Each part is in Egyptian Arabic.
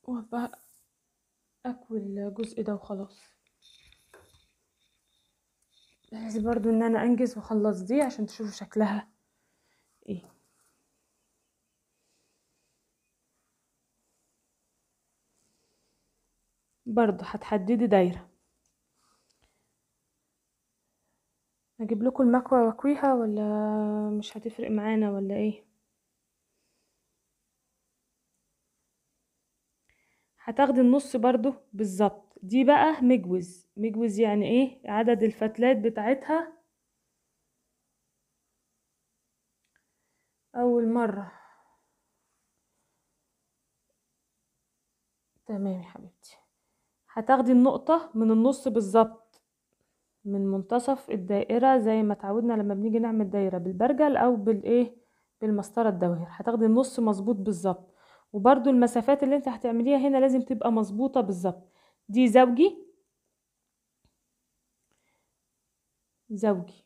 وابقى اكوي الجزء ده وخلاص بحيث برضو ان انا انجز واخلص دي عشان تشوفوا شكلها ايه برضو هتحددي دايرة اجيب لكم المكوى واكويها ولا مش هتفرق معانا ولا ايه هتاخدي النص برضو بالظبط دي بقى مجوز مجوز يعني ايه عدد الفتلات بتاعتها اول مرة تمام يا حبيبتي هتاخدي النقطة من النص بالظبط من منتصف الدائرة زي ما اتعودنا لما بنيجي نعمل دايرة بالبرجل او بالايه بالمسطرة الدوائر هتاخدي النص مظبوط بالظبط وبرضو المسافات اللي انت هتعمليها هنا لازم تبقى مظبوطة بالظبط دي زوجي زوجي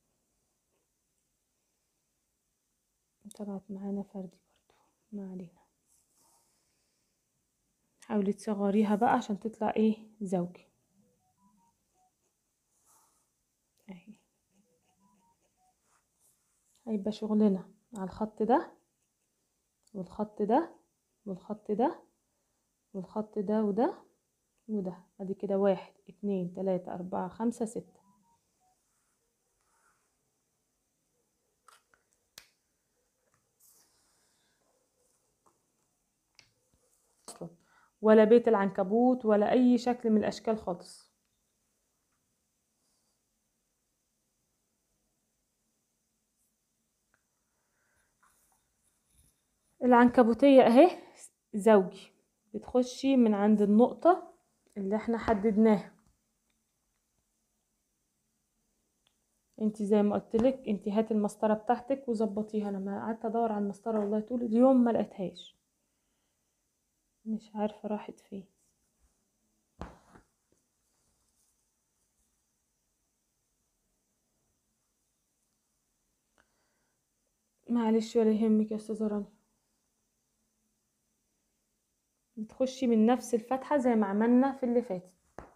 طلعت معانا فردي برضو ما علينا حاولي تصغريها بقى عشان تطلع ايه زوجي اهي هيبقى شغلنا على الخط ده والخط ده والخط ده والخط ده وده وده ادي كده واحد اتنين تلاتة اربعة خمسة ستة ولا بيت العنكبوت ولا اي شكل من الاشكال خالص العنكبوتية اهي زوجي بتخشي من عند النقطة اللي احنا حددناها انتي زي ما قلتلك انتي هاتي المسطرة بتاعتك وظبطيها انا ما قعدت ادور على المسطرة والله طول اليوم ما لقيتهاش مش عارفة راحت فين معلش ولا يهمك يا استاذة رانيا بتخشي من نفس الفتحة زي ما عملنا في اللي فاتت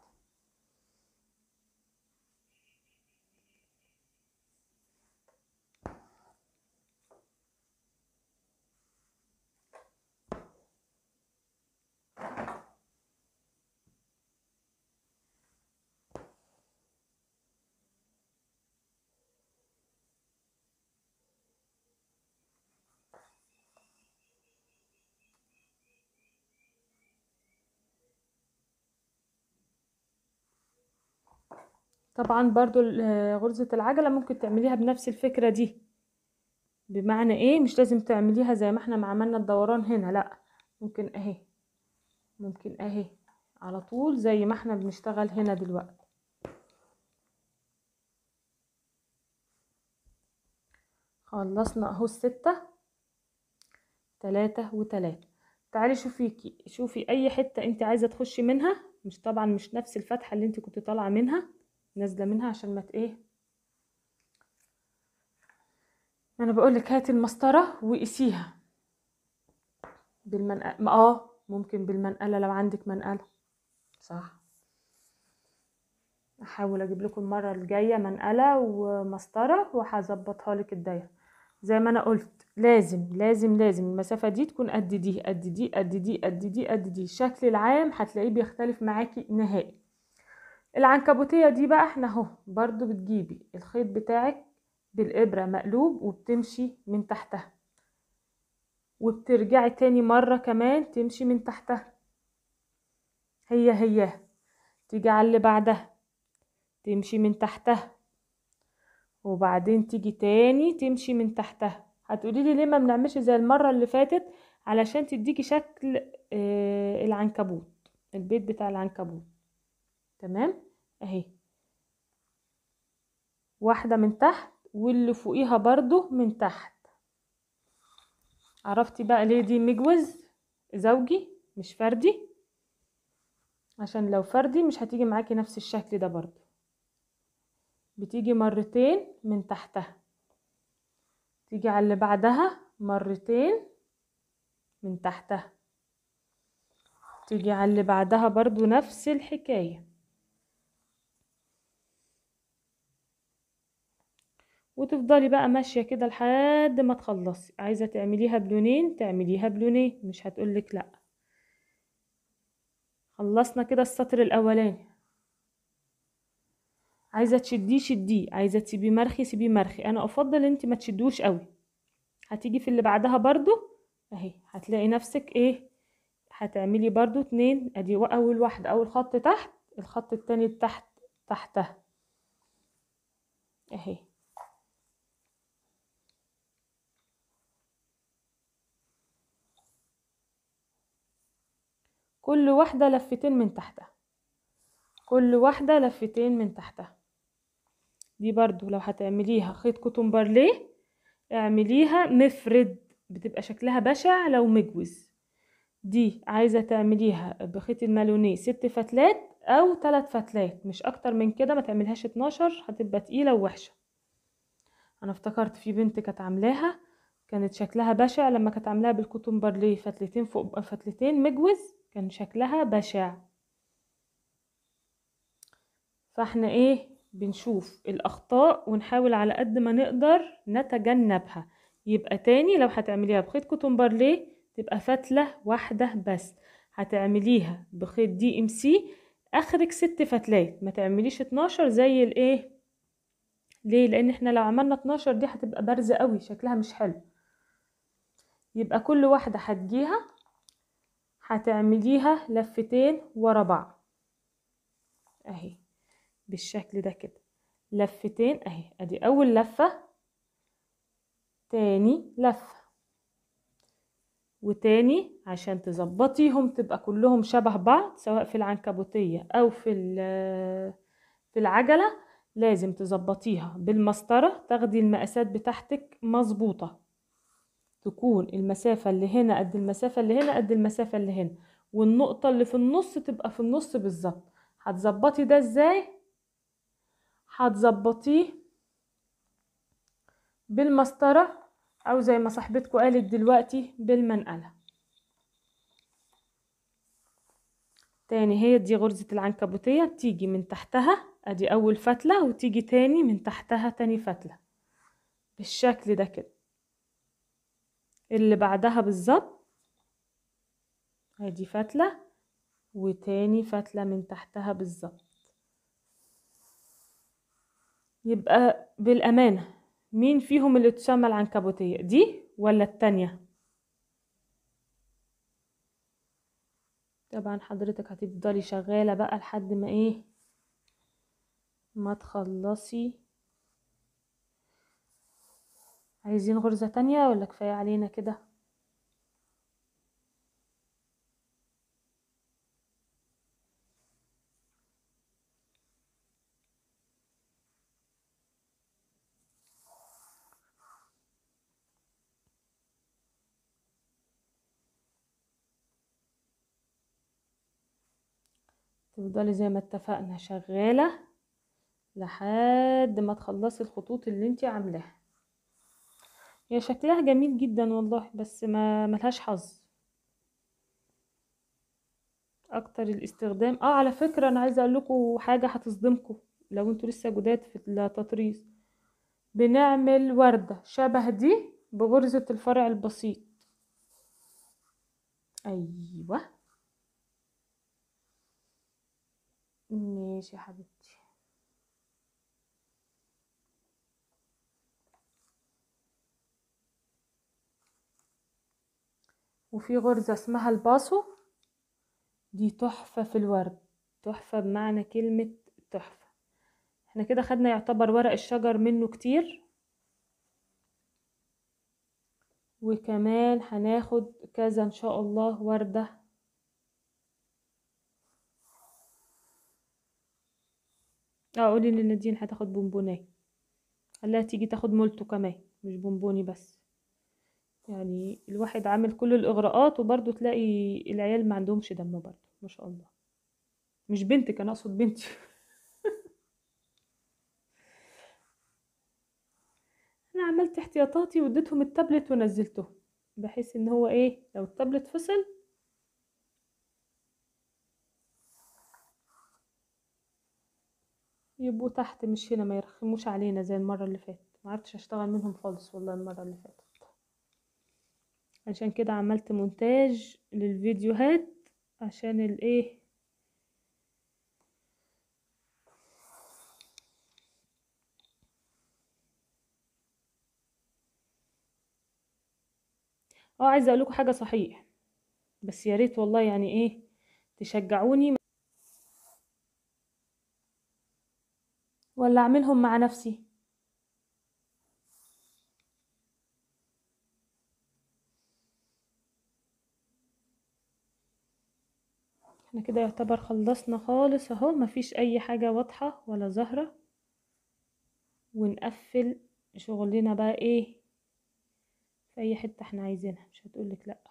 طبعا برضو ال- غرزة العجلة ممكن تعمليها بنفس الفكرة دي بمعنى ايه مش لازم تعمليها زي ما احنا ما عملنا الدوران هنا لا ممكن اهي ممكن اهي على طول زي ما احنا بنشتغل هنا دلوقتي خلصنا اهو الستة تلاتة وتلاتة تعالي شوفي شوفي اي حتة انت عايزة تخشي منها مش طبعا مش نفس الفتحة اللي انت كنت طالعة منها نازلة منها عشان ما ت- ايه انا بقولك هاتي المسطرة وقيسيها بالمنقلة اه ممكن بالمنقلة لو عندك منقلة صح احاول اجيب لكم المرة الجاية منقلة ومسطرة وهظبطها لك الدايرة زي ما انا قلت لازم لازم لازم المسافة دي تكون قد دي قد دي قد دي قد دي قد دي الشكل العام هتلاقيه بيختلف معاكي نهائي العنكبوتية دي بقى احنا اهو برضو بتجيبي الخيط بتاعك بالإبرة مقلوب وبتمشي من تحتها وبترجعي تاني مرة كمان تمشي من تحتها هي هي تيجي على اللي بعدها تمشي من تحتها وبعدين تيجي تاني تمشي من تحتها هتقولي لي ليه ما بنعملش زي المرة اللي فاتت علشان تديكي شكل آه العنكبوت البيت بتاع العنكبوت تمام اهي واحدة من تحت واللي فوقيها برضو من تحت عرفتي بقى ليه دي مجوز زوجي مش فردي عشان لو فردي مش هتيجي معاكي نفس الشكل ده برضو بتيجي مرتين من تحتها تيجي على اللي بعدها مرتين من تحتها تيجي على اللي بعدها برضو نفس الحكاية وتفضلي بقى ماشية كده لحد ما تخلصي عايزة تعمليها بلونين تعمليها بلونين مش هتقولك لأ خلصنا كده السطر الأولاني عايزة تشديه شديه عايزة تسيبيه مرخي سيبيه مرخي أنا أفضل انت ما تشدوش قوي هتيجي في اللي بعدها برضو اهي هتلاقي نفسك ايه هتعملي برضو اتنين ادي اول واحدة اول خط تحت الخط التاني تحت تحتها اهي كل واحدة لفتين من تحتها كل واحدة لفتين من تحتها دي برضو لو هتعمليها خيط كوتون بارليه اعمليها مفرد بتبقى شكلها بشع لو مجوز دي عايزة تعمليها بخيط المالونيه ست فتلات او تلات فتلات مش اكتر من كده ما تعملهاش اتناشر هتبقى تقيلة ووحشة انا افتكرت في بنت كانت عاملاها كانت شكلها بشع لما كانت عاملاها بالكوتون بارليه فتلتين فوق فتلتين مجوز كان شكلها بشع فاحنا ايه بنشوف الاخطاء ونحاول على قد ما نقدر نتجنبها يبقى تاني لو هتعمليها بخيط كوتون بارليه تبقى فتلة واحدة بس هتعمليها بخيط دي ام سي اخرك ست فتلات ما تعمليش اتناشر زي الايه ليه لان احنا لو عملنا اتناشر دي هتبقى بارزة قوي شكلها مش حلو يبقى كل واحدة هتجيها هتعمليها لفتين ورا بعض اهي بالشكل ده كده لفتين اهي ادي اول لفة تاني لفة وتاني عشان تظبطيهم تبقى كلهم شبه بعض سواء في العنكبوتية او في في العجلة لازم تظبطيها بالمسطرة تاخدي المقاسات بتاعتك مظبوطة تكون المسافة اللي هنا قد المسافة اللي هنا قد المسافة اللي هنا والنقطة اللي في النص تبقى في النص بالظبط هتظبطي ده ازاي هتظبطيه بالمسطرة او زي ما صاحبتكم قالت دلوقتي بالمنقلة تاني هي دي غرزة العنكبوتية تيجي من تحتها ادي اول فتلة وتيجي تاني من تحتها تاني فتلة بالشكل ده كده اللي بعدها بالظبط ادي فتلة وتاني فتلة من تحتها بالظبط يبقى بالأمانة مين فيهم اللي تسمى العنكبوتية دي ولا التانية طبعا حضرتك هتفضلي شغالة بقى لحد ما ايه ما تخلصي عايزين غرزة تانية ولا كفاية علينا كده تفضلي زي ما اتفقنا شغالة لحد ما تخلصي الخطوط اللي انتي عاملاها هي شكلها جميل جدا والله بس ما ملهاش حظ اكتر الاستخدام اه على فكرة انا عايزة اقول لكم حاجة هتصدمكم لو انتوا لسه جداد في التطريز بنعمل وردة شبه دي بغرزة الفرع البسيط ايوه ماشي يا حبيبتي وفي غرزة اسمها الباسو دي تحفة في الورد تحفة بمعنى كلمة تحفة احنا كده خدنا يعتبر ورق الشجر منه كتير وكمان هناخد كذا ان شاء الله وردة اه قولي لنادين هتاخد بونبونايه خليها تيجي تاخد مولتو كمان مش بونبوني بس يعني الواحد عامل كل الاغراءات وبرضه تلاقي العيال ما عندهمش دم برضه ما شاء الله مش بنتك انا اقصد بنتي انا عملت احتياطاتي واديتهم التابلت ونزلته بحيث ان هو ايه لو التابلت فصل يبقوا تحت مش هنا ما يرخموش علينا زي المرة اللي فاتت ما عرفتش اشتغل منهم خالص والله المرة اللي فاتت عشان كده عملت مونتاج للفيديوهات عشان الايه اه عايزه اقول لكم حاجه صحيح بس يا ريت والله يعني ايه تشجعوني ولا اعملهم مع نفسي احنا كده يعتبر خلصنا خالص اهو مفيش اي حاجة واضحة ولا ظاهرة ونقفل شغلنا بقى ايه في اي حتة احنا عايزينها مش هتقولك لا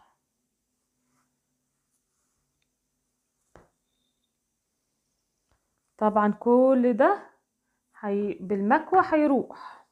طبعا كل ده حي... بالمكوى هيروح